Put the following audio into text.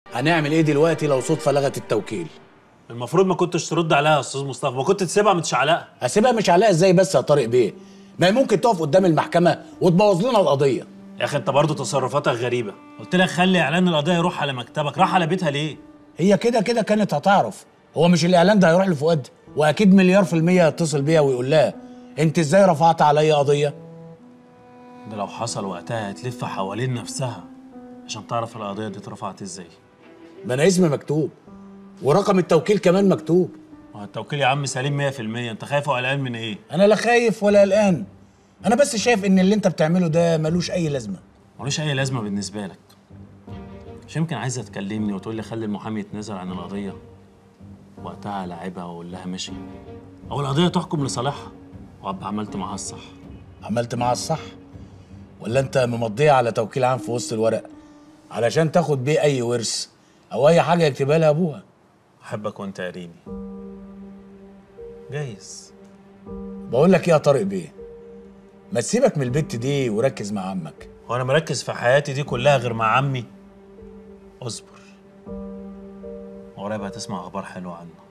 هنعمل ايه دلوقتي لو صدفه لغت التوكيل المفروض ما كنتش ترد عليها يا استاذ مصطفى ما كنت تسيبها متشعلقه هسيبها مش عليها ازاي بس يا طارق بيه ما هي ممكن تقف قدام المحكمه وتبوظ لنا القضيه يا اخي انت برضه تصرفاتك غريبه قلت لك خلي اعلان القضيه يروح على مكتبك راح على بيتها ليه هي كده كده كانت هتعرف هو مش الاعلان ده هيروح لفؤاد واكيد مليار في الميه هيتصل بيها ويقول لها انت ازاي رفعت عليا قضيه ده لو حصل وقتها هتلف حوالين نفسها عشان تعرف القضيه دي اترفعت ازاي ما انا اسمي مكتوب ورقم التوكيل كمان مكتوب ما هو التوكيل يا عم سليم 100% انت خايف وقلقان من ايه انا لا خايف ولا قلقان انا بس شايف ان اللي انت بتعمله ده ملوش اي لازمه ملوش اي لازمه بالنسبه لك مش يمكن عايزه تكلمني وتقول لي خلي المحامي يتنازل عن القضيه وقتها العبها واقول لها ماشي او القضيه تحكم لصالحها وابقى عملت معاها الصح عملت معاها الصح ولا انت ممضيه على توكيل عام في وسط الورق علشان تاخد بيه اي ورث او اي حاجه يكتبها لها ابوها احبك وانت يا ريمي جايز بقول لك ايه يا طارق بيه ما تسيبك من البت دي وركز مع عمك هو انا مركز في حياتي دي كلها غير مع عمي اصبر قريب هتسمع اخبار حلوه عنه